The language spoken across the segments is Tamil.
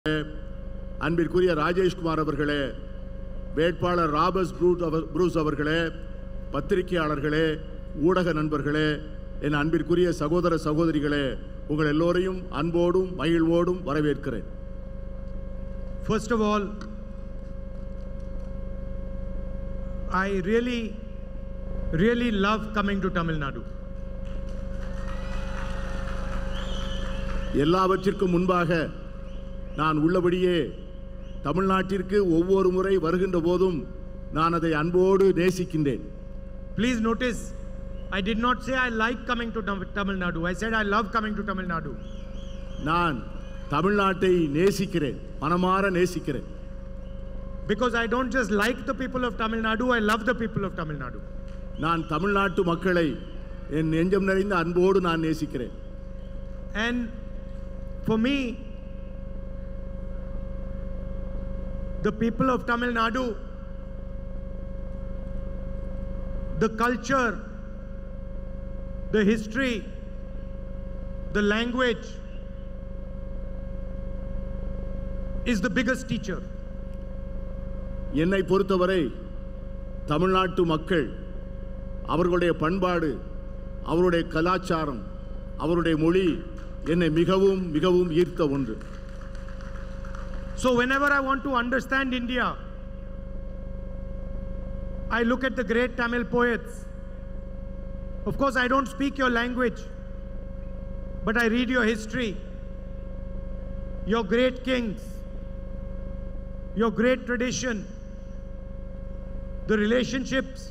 அன்பிற்குரிய ராஜேஷ்குமார் அவர்களே வேட்பாளர் ராபர்ஸ் ப்ரூட் அவர் ப்ரூஸ் அவர்களே பத்திரிகையாளர்களே ஊடக நண்பர்களே என் அன்பிற்குரிய சகோதர சகோதரிகளே உங்கள் எல்லோரையும் அன்போடும் மகிழ்வோடும் வரவேற்கிறேன் First of all, I really, really love coming to Tamil Nadu. எல்லாவற்றிற்கும் முன்பாக நான் உள்ளபடியே தமிழ்நாட்டிற்கு ஒவ்வொரு முறை வருகின்ற போதும் நான் அதை அன்போடு நேசிக்கின்றேன் Please notice, I did not say I like coming to Tam- Tamil Nadu. I said I love coming to Tamil Nadu. நான் தமிழ்நாட்டை நேசிக்கிறேன் மனமாற நேசிக்கிறேன் Because I don't just like the people of Tamil Nadu, I love the people of Tamil Nadu. நான் தமிழ்நாட்டு மக்களை என் நெஞ்சம் நிறைந்த அன்போடு நான் நேசிக்கிறேன் And for me, the people of Tamil Nadu, the culture, the history, the language is the biggest teacher. என்னை பொறுத்தவரை தமிழ்நாட்டு மக்கள் அவர்களுடைய பண்பாடு அவருடைய கலாச்சாரம் அவருடைய மொழி என்னை மிகவும் மிகவும் ஈர்த்த ஒன்று So, whenever I want to understand India, I look at the great Tamil poets. Of course, I don't speak your language, but I read your history, your great kings, your great tradition, the relationships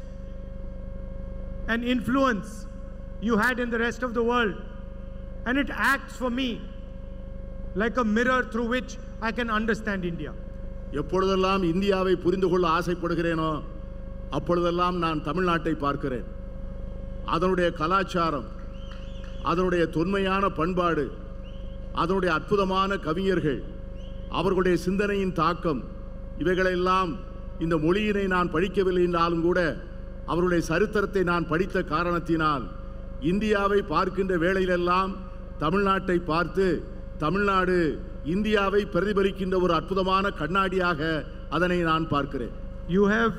and influence you had in the rest of the world. And it acts for me like a mirror through which I can understand India. எப்பொழுதெல்லாம் இந்தியாவை புரிந்து கொள்ள ஆசைப்படுகிறேனோ அப்பொழுதெல்லாம் நான் தமிழ்நாட்டை பார்க்கிறேன் அதனுடைய கலாச்சாரம் அதனுடைய தொன்மையான பண்பாடு அதனுடைய அற்புதமான கவிஞர்கள் அவர்களுடைய சிந்தனையின் தாக்கம் இவைகளெல்லாம் இந்த மொழியினை நான் படிக்கவில்லை என்றாலும் கூட அவருடைய சரித்திரத்தை நான் படித்த காரணத்தினால் இந்தியாவை பார்க்கின்ற வேளையிலெல்லாம் தமிழ்நாட்டை பார்த்து தமிழ்நாடு இந்தியாவை பிரதிபலிக்கின்ற ஒரு அற்புதமான கண்ணாடியாக அதனை நான் பார்க்கிறேன் You have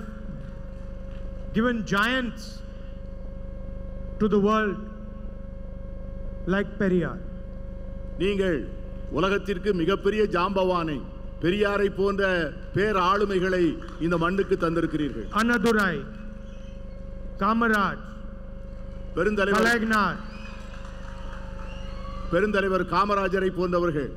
given giants to the world like Periyar. நீங்கள் உலகத்திற்கு மிகப்பெரிய ஜாம்பவானை பெரியாரை போன்ற பேர் ஆளுமைகளை இந்த மண்ணுக்கு தந்திருக்கிறீர்கள் Anadurai, Kamaraj, பெருந்தலைவர் Kalagnar, பெருந்தலைவர் காமராஜரை போன்றவர்கள்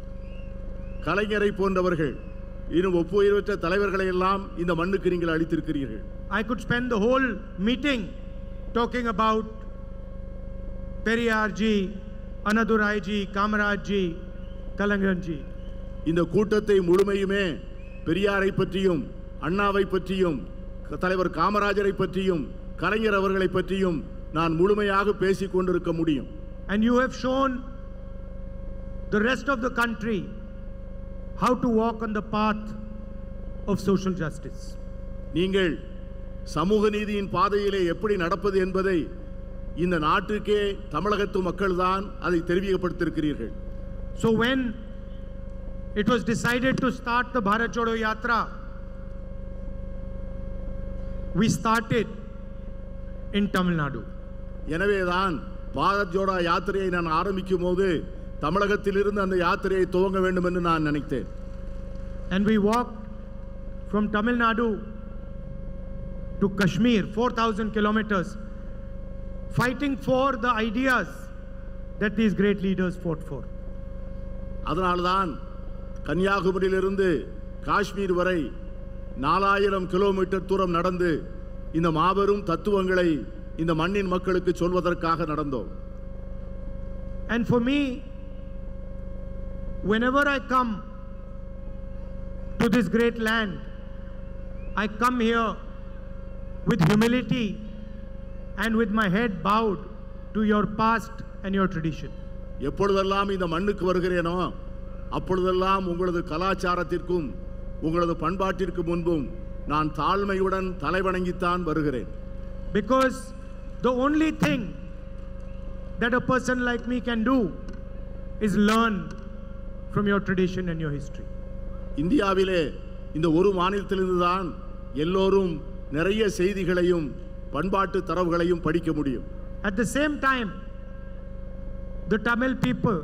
கலைஞரை போன்றவர்கள் இன்னும் ஒப்புயர்வற்ற தலைவர்களை எல்லாம் இந்த மண்ணுக்கு நீங்கள் அளித்திருக்கிறீர்கள் I could spend the whole meeting talking about Periyar ji, Anadurai ji, Kamaraj ji, Kalagnar ji. இந்த கூட்டத்தை முழுமையுமே பெரியாரை பற்றியும் அண்ணாவை பற்றியும் க- தலைவர் காமராஜரை பற்றியும் கலைஞர் அவர்களை பற்றியும் நான் முழுமையாக பேசிக் கொண்டிருக்க முடியும் And you have shown the rest of the country how to walk on the path of social justice. நீங்கள் சமூக நீதியின் பாதையிலே எப்படி நடப்பது என்பதை இந்த நாட்டுக்கே தமிழகத்து மக்கள்தான் அதை தெரிவிக்கப்படுத்திருக்கிறீர்கள் So when it was decided to start the Bharat Jodo Yatra, we started in Tamil Nadu. எனவேதான் பாரத் ஜோடா யாத்திரையை நான் ஆரம்பிக்கும் போது தமிழகத்திலிருந்து அந்த யாத்திரையை துவங்க வேண்டும் என்று நான் நினைத்தேன் And we walked from Tamil Nadu to Kashmir, 4,000 kilometers, fighting for the ideas that these great leaders fought for. அதனால்தான் கன்னியாகுமரியிலிருந்து காஷ்மீர் வரை நாலாயிரம் கிலோமீட்டர் தூரம் நடந்து இந்த மாபெரும் தத்துவங்களை இந்த மண்ணின் மக்களுக்கு சொல்வதற்காக நடந்தோம் And for me, whenever I come to this great land, I come here with humility and with my head bowed to your past and your tradition. எப்பொழுதெல்லாம் இந்த மண்ணுக்கு வருகிறேனோ அப்பொழுதெல்லாம் உங்களது கலாச்சாரத்திற்கும் உங்களது பண்பாட்டிற்கு முன்பும் நான் தாழ்மையுடன் தலைவணங்கித்தான் வருகிறேன் Because the only thing that a person like me can do is learn from your tradition and your history. இந்தியாவிலே இந்த ஒரு மாநிலத்திலிருந்து தான் எல்லோரும் நிறைய செய்திகளையும் பண்பாட்டு தரவுகளையும் படிக்க முடியும் At the same time, the Tamil people,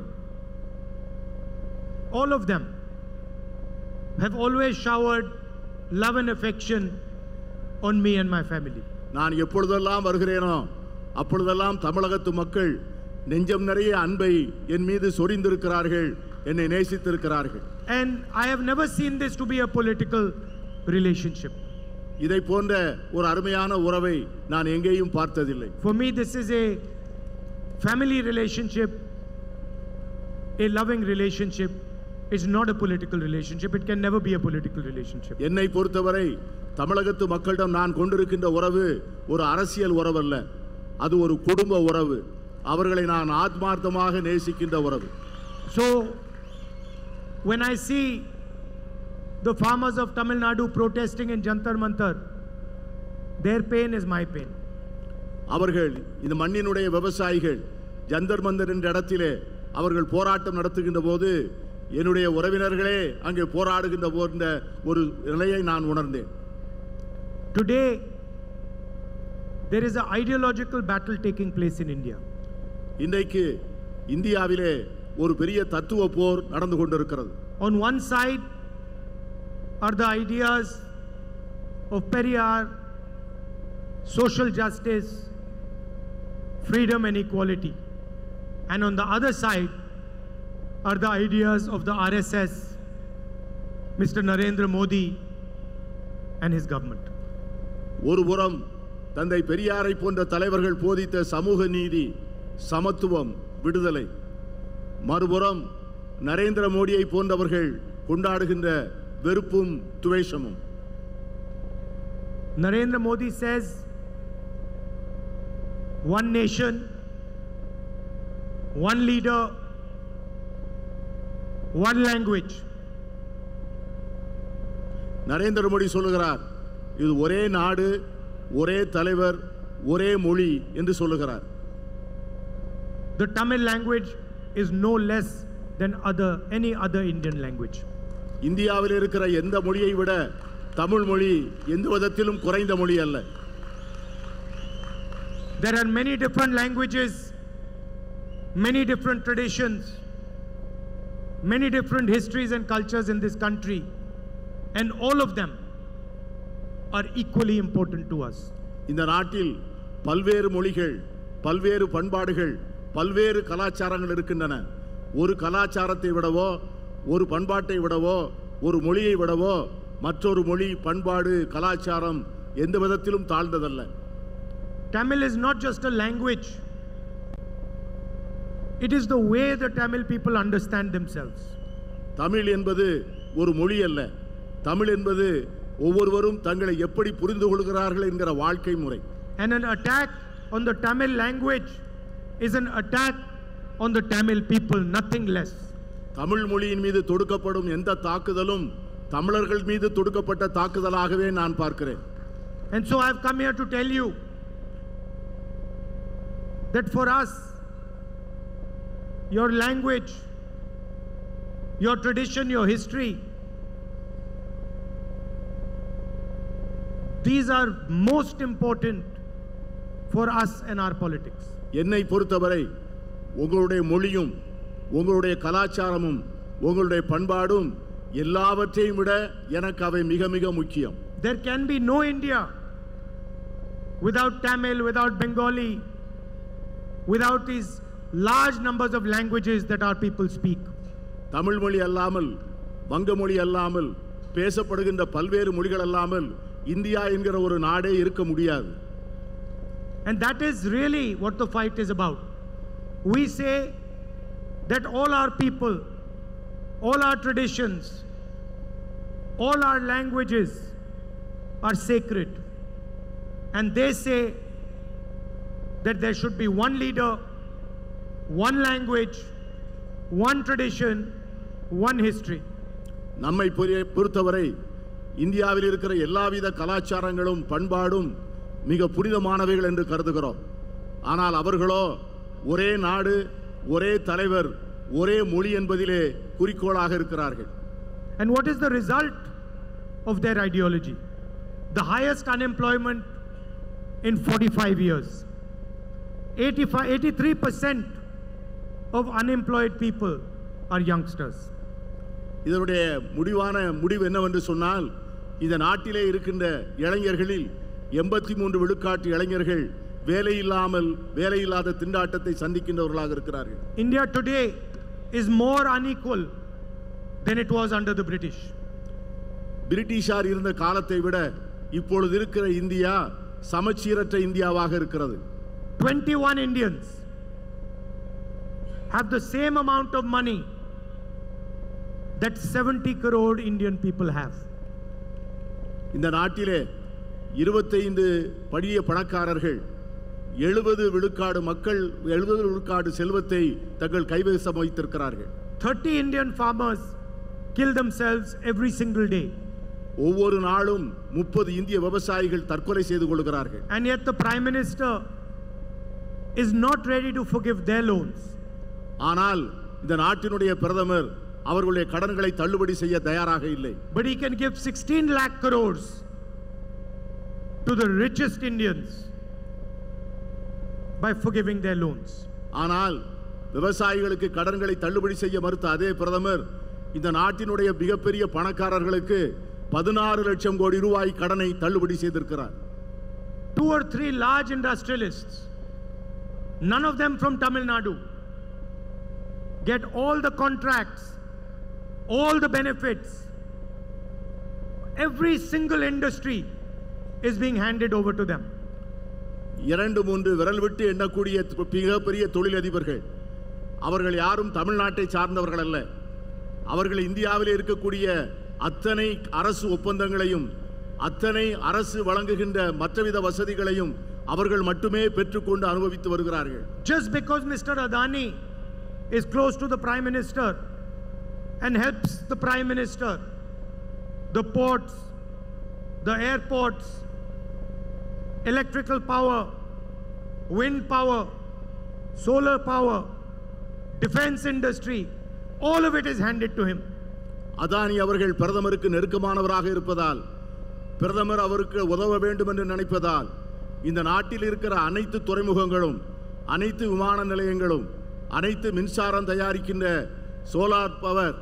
all of them, have always showered love and affection on me and my family. நான் எப்பொழுதெல்லாம் வருகிறேனோ அப்பொழுதெல்லாம் தமிழகத்து மக்கள் நெஞ்சம் நிறைய அன்பை என் மீது சொரிந்திருக்கிறார்கள் என்னை நேசித்திருக்கிறார்கள் And I have never seen this to be a political relationship. இதை போன்ற ஒரு அருமையான உறவை நான் எங்கேயும் பார்த்ததில்லை For me, this is a family relationship, a loving relationship. It's not a political relationship. It can never be a political relationship. என்னை பொறுத்தவரை தமிழகத்து மக்களிடம் நான் கொண்டிருக்கின்ற உறவு ஒரு அரசியல் உறவல்ல அது ஒரு குடும்ப உறவு அவர்களை நான் ஆத்மார்த்தமாக நேசிக்கின்ற உறவு So, when I see the farmers of Tamil Nadu protesting in Jantar Mantar, their pain is my pain. அவர்கள் இந்த மண்ணினுடைய விவசாயிகள் ஜந்தர் மந்தர் என்ற இடத்திலே அவர்கள் போராட்டம் நடத்துகின்ற போது என்னுடைய உறவினர்களே அங்கே போராடுகின்ற போன்ற ஒரு நிலையை நான் உணர்ந்தேன் Today, there is an ideological battle taking place in India. இன்றைக்கு இந்தியாவிலே ஒரு பெரிய தத்துவ போர் நடந்து கொண்டிருக்கிறது On one side are the ideas of Periyar, social justice, freedom and equality. And on the other side are the ideas of the RSS, Mr. Narendra Modi and his government. ஒரு புறம் தந்தை பெரியாரை போன்ற தலைவர்கள் போதித்த சமூக நீதி சமத்துவம் விடுதலை மறுபுறம் நரேந்திர மோடியை போன்றவர்கள் கொண்டாடுகின்ற வெறுப்பும் துவேஷமும் Narendra Modi says, one nation, one leader, one language. Narendra Modi சொல்லுகிறார் இது ஒரே நாடு ஒரே தலைவர் ஒரே மொழி என்று சொல்லுகிறார் The Tamil language is no less than other any other Indian language. இந்தியாவில் இருக்கிற எந்த மொழியை விட தமிழ் மொழி எந்த விதத்திலும் குறைந்த மொழி அல்ல There are many different languages, many different traditions, many different histories and cultures in this country, and all of them are equally important to us. இந்த நாட்டில் பல்வேறு மொழிகள் பல்வேறு பண்பாடுகள் பல்வேறு கலாச்சாரங்கள் இருக்கின்றன ஒரு கலாச்சாரத்தை விடவோ ஒரு பண்பாட்டை விடவோ ஒரு மொழியை விடவோ மற்றொரு மொழி பண்பாடு கலாச்சாரம் எந்த விதத்திலும் தாழ்ந்ததல்ல Tamil is not just a language, it is the way the Tamil people understand themselves. Tamil என்பது ஒரு மொழி அல்ல தமிழ் என்பது ஒவ்வொருவரும் தங்களை எப்படி புரிந்து கொள்கிறார்கள் என்கிற வாழ்க்கை முறை And an attack on the Tamil language is an attack on the Tamil people, nothing less. Tamil மொழியின் மீது தொடுக்கப்படும் எந்த தாக்குதலும் தமிழர்கள் மீது தொடுக்கப்பட்ட தாக்குதலாகவே நான் பார்க்கிறேன் And so I've come here to tell you that for us, your language, your tradition, your history, these are most important for us and our politics. என்னை பொறுத்தவரை உங்களுடைய மொழியும் உங்களுடைய கலாச்சாரமும் உங்களுடைய பண்பாடும் எல்லாவற்றையும் விட எனக்கு அவை மிக மிக முக்கியம் There can be no India without Tamil, without Bengali, without these large numbers of languages that our people speak. Tamil மொழி அல்லாமல் வங்க மொழி அல்லாமல் பேசப்படுகின்ற பல்வேறு மொழிகள் அல்லாமல் இந்தியா என்கிற ஒரு நாடே இருக்க முடியாது And that is really what the fight is about. We say that all our people, all our traditions, all our languages are sacred. And they say that there should be one leader, one language, one tradition, one history. நம்மை பொரிய- பொறுத்தவரை இந்தியாவில் இருக்கிற எல்லாவித கலாச்சாரங்களும் பண்பாடும் மிக புனிதமானவைகள் என்று கருதுகிறோம் ஆனால் அவர்களோ ஒரே நாடு ஒரே தலைவர் ஒரே மொழி என்பதிலே குறிக்கோளாக இருக்கிறார்கள் And what is the result of their ideology? The highest unemployment in 45 years. 85, 83% of unemployed people are youngsters. இதனுடைய முடிவான முடிவு என்னவென்று சொன்னால் இந்த நாட்டிலே இருக்கின்ற இளைஞர்களில் எண்பத்தி மூன்று விழுக்காட்டு இளைஞர்கள் வேலையில்லாமல் வேலையில்லாத திண்டாட்டத்தை சந்திக்கின்றவர்களாக இருக்கிறார்கள் India today is more unequal than it was under the British. பிரிட்டிஷார் இருந்த காலத்தை விட இப்பொழுது இருக்கிற இந்தியா சமச்சீரற்ற இந்தியாவாக இருக்கிறது 21 Indians have the same amount of money that 70 crore Indian people have. இந்த நாட்டிலே இருபத்தைந்து படிய பணக்காரர்கள் எழுபது விழுக்காடு மக்கள் எழுபது விழுக்காடு செல்வத்தை தங்கள் கைவசம் வைத்திருக்கிறார்கள் 30 Indian farmers kill themselves every single day. ஒவ்வொரு நாளும் முப்பது இந்திய விவசாயிகள் தற்கொலை செய்து கொள்கிறார்கள் And yet the Prime Minister is not ready to forgive their loans. ஆனால் இந்த நாட்டினுடைய பிரதமர் அவர்களுடைய கடன்களை தள்ளுபடி செய்ய தயாராக இல்லை But he can give 16 lakh crores to the richest Indians by forgiving their loans. ஆனால் விவசாயிகளுக்கு கடன்களை தள்ளுபடி செய்ய மறுத்த அதே பிரதமர் இந்த நாட்டினுடைய மிகப்பெரிய பணக்காரர்களுக்கு பதினாறு லட்சம் கோடி ரூபாய் கடனை தள்ளுபடி செய்திருக்கிறார் Two or three large industrialists, none of them from Tamil Nadu, get all the contracts, all the benefits. Every single industry is being handed over to them. இரண்டு மூன்று விரல் விட்டு எண்ணக்கூடிய மிகப்பெரிய தொழிலதிபர்கள் அவர்கள் யாரும் தமிழ்நாட்டை சார்ந்தவர்கள் அல்ல அவர்கள் இந்தியாவில் இருக்கக்கூடிய அத்தனை அரசு ஒப்பந்தங்களையும் அத்தனை அரசு வழங்குகின்ற மற்றவித வசதிகளையும் அவர்கள் மட்டுமே பெற்றுக்கொண்டு அனுபவித்து வருகிறார்கள் Just because Mr. Adani is close to the Prime Minister and helps the Prime Minister, the ports, the airports, electrical power, wind power, solar power, defense industry, all of it is handed to him. Adani அவர்கள் பிரதமருக்கு நெருக்கமானவராக இருப்பதால் பிரதமர் அவருக்கு உதவ வேண்டும் என்று நினைப்பதால் இந்த நாட்டில் இருக்கிற அனைத்து துறைமுகங்களும் அனைத்து விமான நிலையங்களும் அனைத்து மின்சாரம் தயாரிக்கின்ற சோலார் பவர்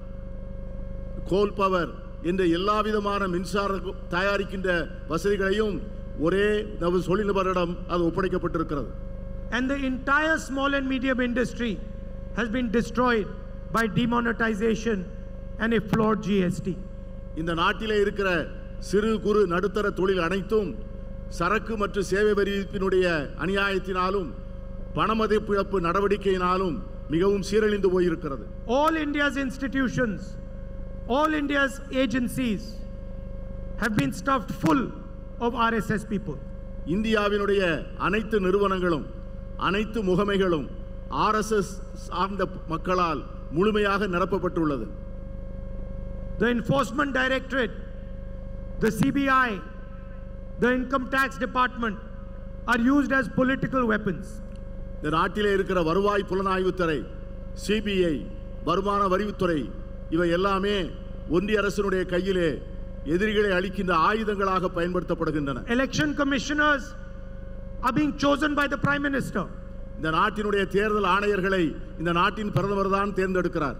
கோல் பவர் என்ற எல்லா விதமான மின்சார தயாரிக்கின்ற வசதிகளையும் ஒரே நமது தொழில்நுபரிடம் அது ஒப்படைக்கப்பட்டிருக்கிறது And the entire small and medium industry has been destroyed by demonetization and a flawed GST. இந்த நாட்டிலே இருக்கிற சிறு குறு நடுத்தர தொழில் அனைத்தும் சரக்கு மற்றும் சேவை வரி விதிப்பினுடைய அநியாயத்தினாலும் பணமதிப்பிழப்பு நடவடிக்கையினாலும் மிகவும் சீரழிந்து போயிருக்கிறது All India's institutions, all India's agencies have been stuffed full of RSS people. இந்தியாவினுடைய அனைத்து நிறுவனங்களும் அனைத்து முகமைகளும் ஆர்எஸ்எஸ் சார்ந்த மக்களால் முழுமையாக நிரப்பப்பட்டுள்ளது The Enforcement Directorate, the CBI, the Income Tax Department are used as political weapons. இந்த நாட்டிலே இருக்கிற வருவாய் புலனாய்வுத்துறை சிபிஐ வருமான வரிவுத்துறை இவை எல்லாமே ஒன்றிய அரசினுடைய கையிலே எதிரிகளை அளிக்கின்ற ஆயுதங்களாக பயன்படுத்தப்படுகின்றன Election commissioners are being chosen by the Prime Minister. இந்த நாட்டினுடைய தேர்தல் ஆணையர்களை இந்த நாட்டின் பிரதமர் தான் தேர்ந்தெடுக்கிறார்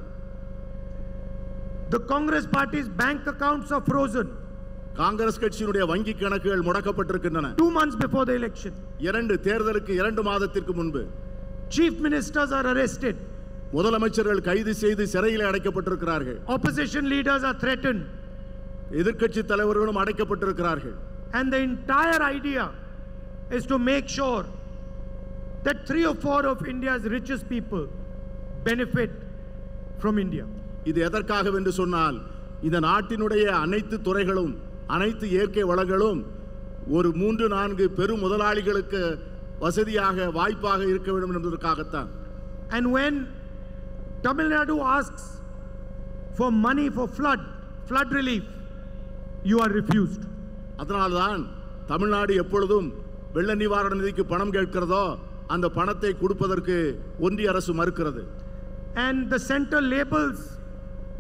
The Congress party's bank accounts are frozen Congress கட்சியினுடைய வங்கி கணக்குகள் முடக்கப்பட்டிருக்கின்றன two months before the election. இரண்டு தேர்தலுக்கு இரண்டு மாதத்திற்கு முன்பு Chief ministers are arrested. முதலமைச்சர்கள் கைது செய்து சிறையில் அடைக்கப்பட்டிருக்கிறார்கள் Opposition leaders are threatened. எதிர்க்கட்சி தலைவர்களும் அடைக்கப்பட்டிருக்கிறார்கள் And the entire idea is to make sure that three or four of India's richest people benefit from India. இது எதற்காக என்று சொன்னால் இந்த நாட்டினுடைய அனைத்து துறைகளும் அனைத்து இயற்கை வளங்களும் ஒரு மூன்று நான்கு பெரும் முதலாளிகளுக்கு வசதியாக வாய்ப்பாக இருக்க வேண்டும் என்பதற்காகத்தான் And when Tamil Nadu asks for money for flood, flood relief, you are refused. அதனால்தான் தமிழ்நாடு எப்பொழுதும் வெள்ள நிவாரண நிதிக்கு பணம் கேட்கிறதோ அந்த பணத்தை கொடுப்பதற்கு ஒன்றிய அரசு மறுக்கிறது And the center labels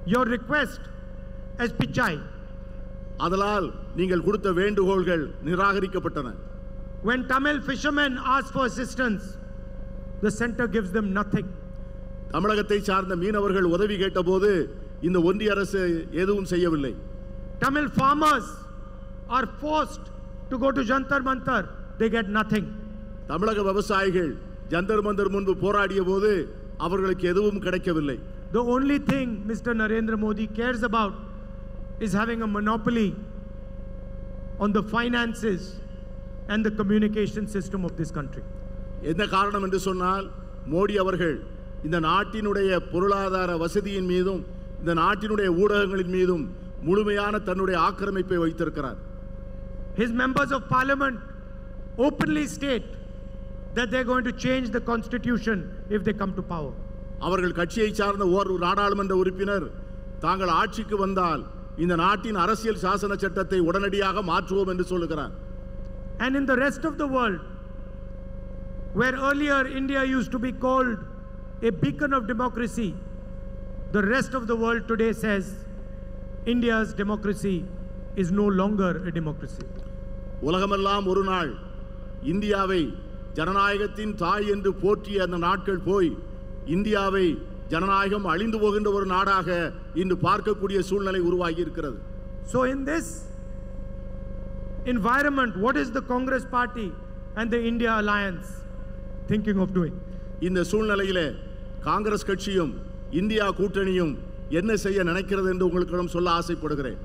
your request as Pichai. அதனால் நீங்கள் கொடுத்த வேண்டுகோள்கள் நிராகரிக்கப்பட்டன When Tamil fishermen ask for assistance, the center gives them nothing. தமிழகத்தை சார்ந்த மீனவர்கள் உதவி கேட்டபோது இந்த ஒன்றிய அரசு எதுவும் செய்யவில்லை Tamil farmers are forced to go to Jantar Mantar, they get nothing. தமிழக விவசாயிகள் ஜந்தர் மந்தர் முன்பு போராடிய போது அவர்களுக்கு எதுவும் கிடைக்கவில்லை The only thing Mr. Narendra Modi cares about is having a monopoly on the finances and the communication system of this country. என்ன காரணம் என்று சொன்னால் மோடி அவர்கள் இந்த நாட்டினுடைய பொருளாதார வசதியின் மீதும் இந்த நாட்டினுடைய ஊடகங்களின் மீதும் முழுமையான தன்னுடைய ஆக்கிரமிப்பை வைத்திருக்கிறார் His members of parliament openly state that they're going to change the constitution if they come to power. அவர்கள் கட்சியை சார்ந்த ஓர் நாடாளுமன்ற உறுப்பினர் தாங்கள் ஆட்சிக்கு வந்தால் இந்த நாட்டின் அரசியல் சாசன சட்டத்தை உடனடியாக மாற்றுவோம் என்று சொல்லுகிறார் And in the rest of the world, where earlier India used to be called a beacon of democracy, the rest of the world today says India's democracy is no longer a democracy. உலகமெல்லாம் ஒரு நாள் இந்தியாவை ஜனநாயகத்தின் தாய் என்று போற்றிய அந்த நாட்கள் போய் இந்தியாவை ஜனநாயகம் அழிந்து போகின்ற ஒரு நாடாக இன்று பார்க்கக்கூடிய சூழ்நிலை உருவாகி இருக்கிறது So, in this environment, what is the Congress party and the India alliance thinking of doing? இந்த சூழ்நிலையிலே காங்கிரஸ் கட்சியும் இந்தியா கூட்டணியும் என்ன செய்ய நினைக்கிறது என்று உங்களுக்கிடம் சொல்ல ஆசைப்படுகிறேன்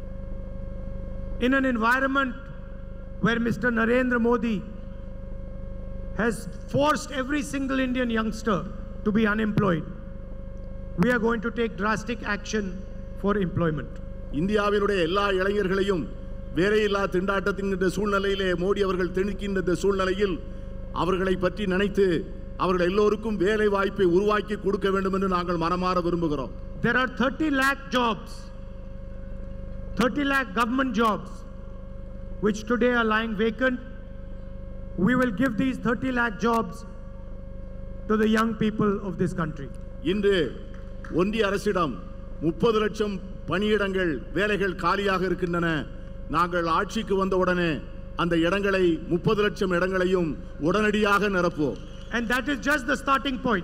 In an environment where Mr. Narendra Modi has forced every single Indian youngster to be unemployed, we are going to take drastic action for employment. இந்தியாவினுடைய எல்லா இளைஞர்களையும் வேலையில்லா திண்டாட்டத்தின் இந்த சூழ்நிலையிலே மோடி அவர்கள் திணிக்கின்ற இந்த சூழ்நிலையில் அவர்களை பற்றி நினைத்து அவர்கள் எல்லோருக்கும் வேலை வாய்ப்பை உருவாக்கி கொடுக்க வேண்டும் என்று நாங்கள் மனமாற விரும்புகிறோம் There are 30 lakh jobs, 30 lakh government jobs, which today are lying vacant. We will give these 30 lakh jobs to the young people of this country. இன்று ஒன்றிய அரசிடம் முப்பது லட்சம் பணியிடங்கள் வேலைகள் காலியாக இருக்கின்றன நாங்கள் ஆட்சிக்கு வந்தவுடனே அந்த இடங்களை முப்பது லட்சம் இடங்களையும் உடனடியாக நிரப்புவோம் And that is just the starting point.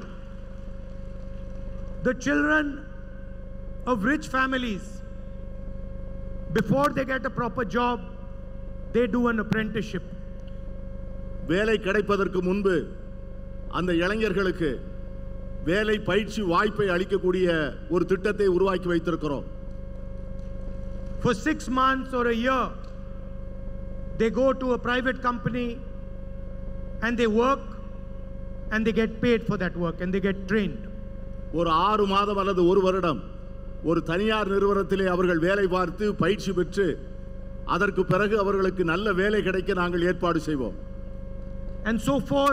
The children of rich families, before they get a proper job, they do an apprenticeship. வேலை கிடைப்பதற்கு முன்பு அந்த இளைஞர்களுக்கு வேலை பயிற்சி வாய்ப்பை அளிக்கக்கூடிய ஒரு திட்டத்தை உருவாக்கி வைத்திருக்கிறோம் For six months or a year, they go to a private company and they work and they get paid for that work and they get trained. ஒரு ஆறு மாதம் அல்லது ஒரு வருடம் ஒரு தனியார் நிறுவனத்திலே அவர்கள் வேலை பார்த்து பயிற்சி பெற்று அதற்கு பிறகு அவர்களுக்கு நல்ல வேலை கிடைக்க நாங்கள் ஏற்பாடு செய்வோம் And so, for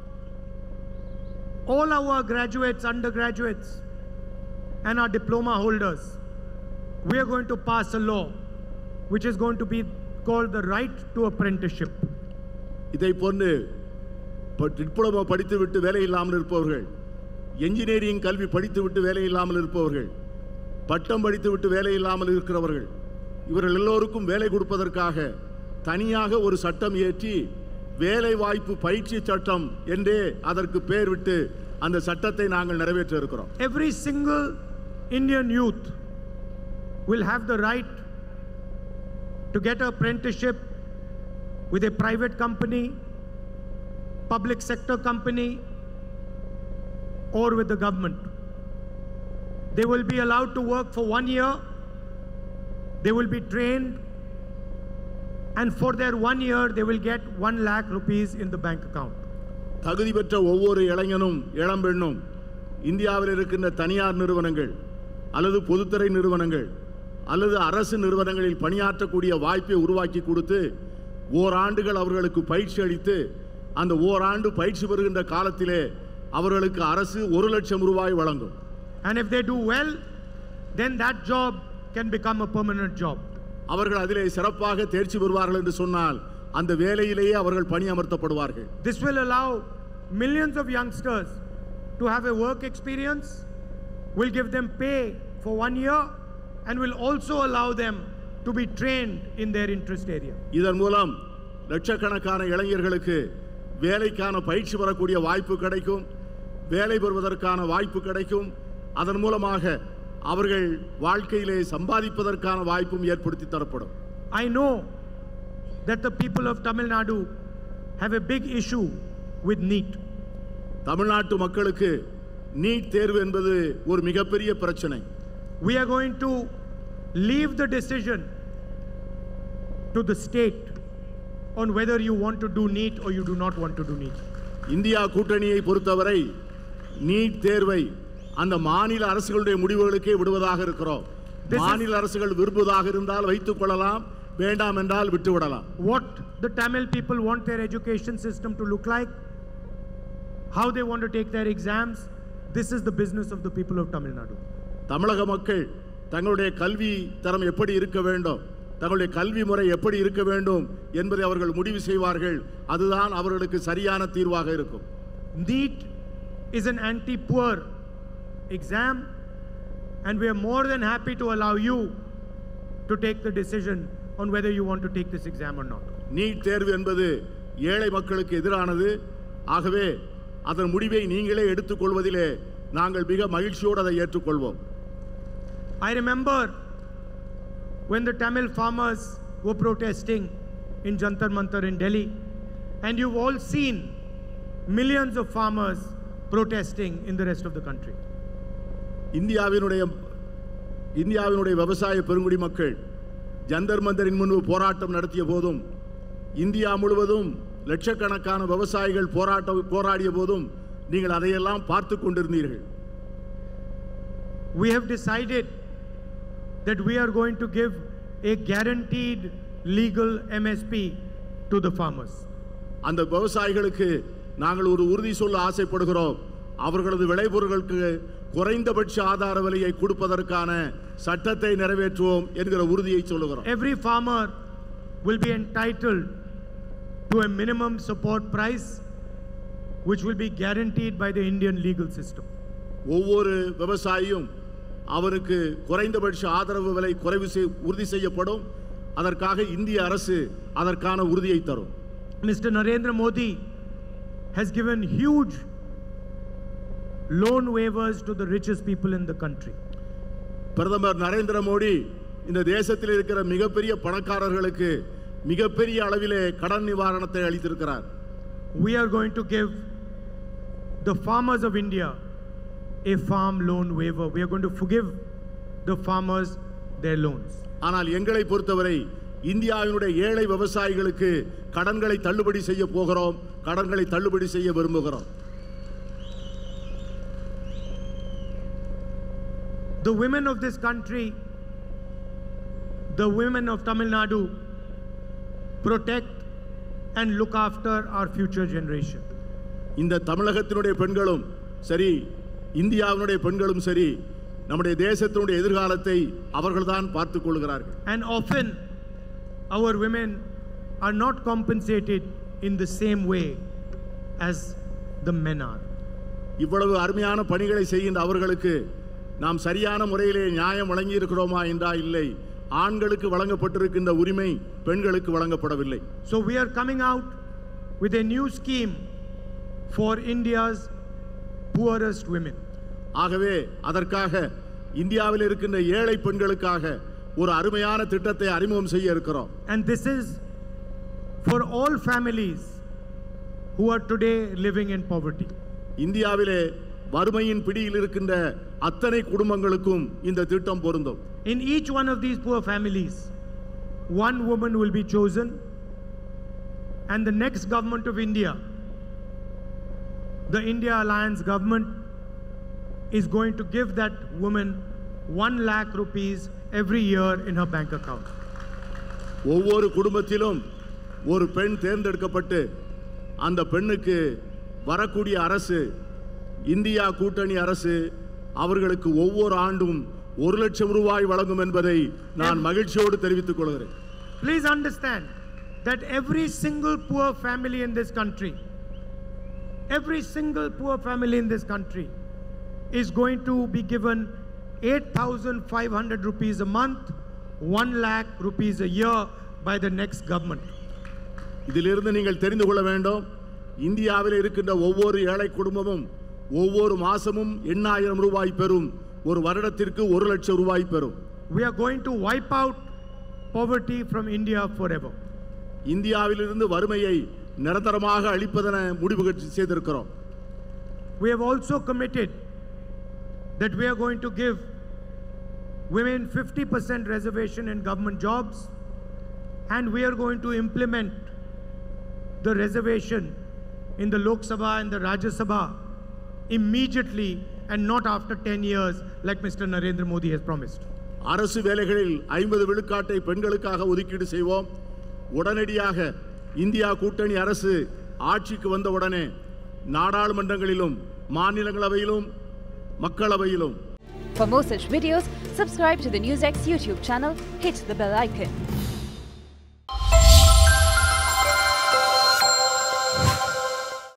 all our graduates, undergraduates, and our diploma holders, we are going to pass a law which is going to be called the right to apprenticeship. இதை போன்று ப- டிப்ளமோ படித்துவிட்டு வேலை இல்லாமல் இருப்பவர்கள் என்ஜினியரிங் கல்வி படித்துவிட்டு வேலை இல்லாமல் இருப்பவர்கள் பட்டம் படித்துவிட்டு வேலை இல்லாமல் இருக்கிறவர்கள் இவர்கள் எல்லோருக்கும் வேலை கொடுப்பதற்காக தனியாக ஒரு சட்டம் இயற்றி வேலை வாய்ப்பு பயிற்சி சட்டம் என்றே அதற்கு பெயர் விட்டு அந்த சட்டத்தை நாங்கள் நிறைவேற்ற இருக்கிறோம் Every single Indian youth will have the right to get an apprenticeship with a private company, public sector company, or with the government. They will be allowed to work for one year. They will be trained. And for their one year, they will get one lakh rupees in the bank account. தகுதி பெற்ற ஒவ்வொரு இளைஞனும் இளம்பெண்ணும் இந்தியாவில் இருக்கின்ற தனியார் நிறுவனங்கள் அல்லது பொதுத்துறை நிறுவனங்கள் அல்லது அரசு நிறுவனங்களில் பணியாற்றக்கூடிய வாய்ப்பை உருவாக்கி கொடுத்து ஓராண்டுகள் அவர்களுக்கு பயிற்சி அளித்து அந்த ஓராண்டு பயிற்சி பெறுகின்ற காலத்திலே அவர்களுக்கு அரசு ஒரு லட்சம் ரூபாய் வழங்கும் And if they do well, then that job can become a permanent job. அவர்கள் அதிலே சிறப்பாக தேர்ச்சி பெறுவார்கள் என்று சொன்னால் அந்த வேலையிலேயே அவர்கள் பணியமர்த்தப்படுவார்கள் This will allow millions of youngsters to have a work experience, will give them pay for one year and will also allow them to be trained in their interest area. இதன் மூலம் லட்சக்கணக்கான இளைஞர்களுக்கு வேலைக்கான பயிற்சி பெறக்கூடிய வாய்ப்பு கிடைக்கும் வேலை பெறுவதற்கான வாய்ப்பு கிடைக்கும் அதன் மூலமாக அவர்கள் வாழ்க்கையிலே சம்பாதிப்பதற்கான வாய்ப்பும் ஏற்படுத்தி தரப்படும் I know that the people of Tamil Nadu have a big issue with NEET. தமிழ்நாட்டு மக்களுக்கு நீட் தேர்வு என்பது ஒரு மிகப்பெரிய பிரச்சனை We are going to leave the decision to the state on whether you want to do NEET or you do not want to do NEET. India கூட்டணியை பொறுத்தவரை நீட் தேர்வை அந்த மாநில அரசுகளுடைய முடிவுகளுக்கே விடுவதாக இருக்கிறோம் This is- மாநில அரசுகள் விரும்புவதாக இருந்தால் வைத்துக் கொள்ளலாம் வேண்டாம் என்றால் விட்டுவிடலாம் What the Tamil people want their education system to look like, how they want to take their exams, this is the business of the people of Tamil Nadu. தமிழக மக்கள் தங்களுடைய கல்வி தரம் எப்படி இருக்க வேண்டும் தங்களுடைய கல்வி முறை எப்படி இருக்க வேண்டும் என்பதை அவர்கள் முடிவு செய்வார்கள் அதுதான் அவர்களுக்கு சரியான தீர்வாக இருக்கும் NEET is an anti poor exam, and we are more than happy to allow you to take the decision on whether you want to take this exam or not. NEET தேர்வு என்பது ஏழை மக்களுக்கு எதிரானது ஆகவே அதன் முடிவை நீங்களே எடுத்துக்கொள்வதிலே நாங்கள் மிக மகிழ்ச்சியோடு அதை ஏற்றுக்கொள்வோம் I remember when the Tamil farmers were protesting in Jantar Mantar in Delhi, and you've all seen millions of farmers protesting in the rest of the country. இந்தியாவினுடைய இந்தியாவினுடைய விவசாய பெருங்குடி மக்கள் ஜந்தர் மந்தரின் முன்பு போராட்டம் நடத்திய போதும் இந்தியா முழுவதும் லட்சக்கணக்கான விவசாயிகள் போராட்டம் போராடிய போதும் நீங்கள் அதையெல்லாம் பார்த்து கொண்டிருந்தீர்கள் We have decided that we are going to give a guaranteed legal MSP to the farmers. அந்த விவசாயிகளுக்கு நாங்கள் ஒரு உறுதி சொல்ல ஆசைப்படுகிறோம் அவர்களது விளைபொருட்களுக்கு குறைந்தபட்ச ஆதார விலையை கொடுப்பதற்கான சட்டத்தை நிறைவேற்றுவோம் என்கிற உறுதியை சொல்லுகிறோம் Every farmer will be entitled to a minimum support price, which will be guaranteed by the Indian legal system. ஒவ்வொரு விவசாயியும் அவருக்கு குறைந்தபட்ச ஆதரவு விலை குறைவு செய்- உறுதி செய்யப்படும் அதற்காக இந்திய அரசு அதற்கான உறுதியை தரும் Mr. Narendra Modi has given huge loan waivers to the richest people in the country. பிரதமர் நரேந்திர மோடி இந்த தேசத்தில் இருக்கிற மிகப்பெரிய பணக்காரர்களுக்கு மிகப்பெரிய அளவிலே கடன் நிவாரணத்தை அளித்திருக்கிறார் We are going to give the farmers of India a farm loan waiver. We are going to forgive the farmers their loans. ஆனால் எங்களை பொறுத்தவரை இந்தியாவினுடைய ஏழை விவசாயிகளுக்கு கடன்களை தள்ளுபடி செய்ய போகிறோம் கடன்களை தள்ளுபடி செய்ய விரும்புகிறோம் The women of this country, the women of Tamil Nadu, protect and look after our future generation. இந்த தமிழகத்தினுடைய பெண்களும் சரி இந்தியாவினுடைய பெண்களும் சரி நம்முடைய தேசத்தினுடைய எதிர்காலத்தை அவர்கள்தான் பார்த்துக் கொள்கிறார்கள் And often, our women are not compensated in the same way as the men are. இவ்வளவு அருமையான பணிகளை செய்கின்ற அவர்களுக்கு நாம் சரியான முறையிலே நியாயம் வழங்கி இருக்கிறோமா என்றா இல்லை ஆண்களுக்கு வழங்கப்பட்டிருக்கின்ற உரிமை பெண்களுக்கு வழங்கப்படவில்லை So, we are coming out with a new scheme for India's poorest women. ஆகவே அதற்காக இந்தியாவில் இருக்கின்ற ஏழை பெண்களுக்காக ஒரு அருமையான திட்டத்தை அறிமுகம் செய்ய இருக்கிறோம் And this is for all families who are today living in poverty. இந்தியாவிலே வறுமையின் பிடியில் இருக்கின்ற அத்தனை குடும்பங்களுக்கும் இந்த திட்டம் பொருந்தும் In each one of these poor families, one woman will be chosen, and the next government of India, the India Alliance government, is going to give that woman 1 lakh rupees every year in her bank account. ஒவ்வொரு குடும்பத்திலும் ஒரு பெண் தேர்ந்தெடுக்கப்பட்டு அந்த பெண்ணுக்கு வரக்கூடிய அரசு இந்தியா கூட்டணி அரசு அவர்களுக்கு ஒவ்வொரு ஆண்டும் ஒரு லட்சம் ரூபாய் வழங்கும் என்பதை நான் மகிழ்ச்சியோடு தெரிவித்துக் கொள்கிறேன் Please understand that every single poor family in this country, every single poor family in this country is going to be given 8,500 rupees a month, 1 lakh rupees a year by the next government. இதிலிருந்து நீங்கள் தெரிந்து கொள்ள வேண்டும் இந்தியாவில் இருக்கின்ற ஒவ்வொரு ஏழை குடும்பமும் ஒவ்வொரு மாசமும் எண்ணாயிரம் ரூபாய் பெறும் ஒரு வருடத்திற்கு ஒரு லட்சம் ரூபாய் பெறும் We are going to wipe out poverty from India forever. இந்தியாவிலிருந்து வறுமையை நிரந்தரமாக அழிப்பதென முடிவு செய்திருக்கிறோம் We have also committed that we are going to give women 50% reservation in government jobs and we are going to implement the reservation in the Lok Sabha and the Rajya Sabha immediately and not after 10 years like Mr. Narendra Modi has promised. அரசு வேலைகளில் ஐம்பது விழுக்காட்டை பெண்களுக்காக ஒதுக்கீடு செய்வோம் உடனடியாக இந்தியா கூட்டணி அரசு ஆட்சிக்கு வந்தவுடனே நாடாளுமன்றங்களிலும் மாநிலங்களவையிலும் மக்களவையிலும் For more such videos, subscribe to the NewsX YouTube channel, hit the bell icon.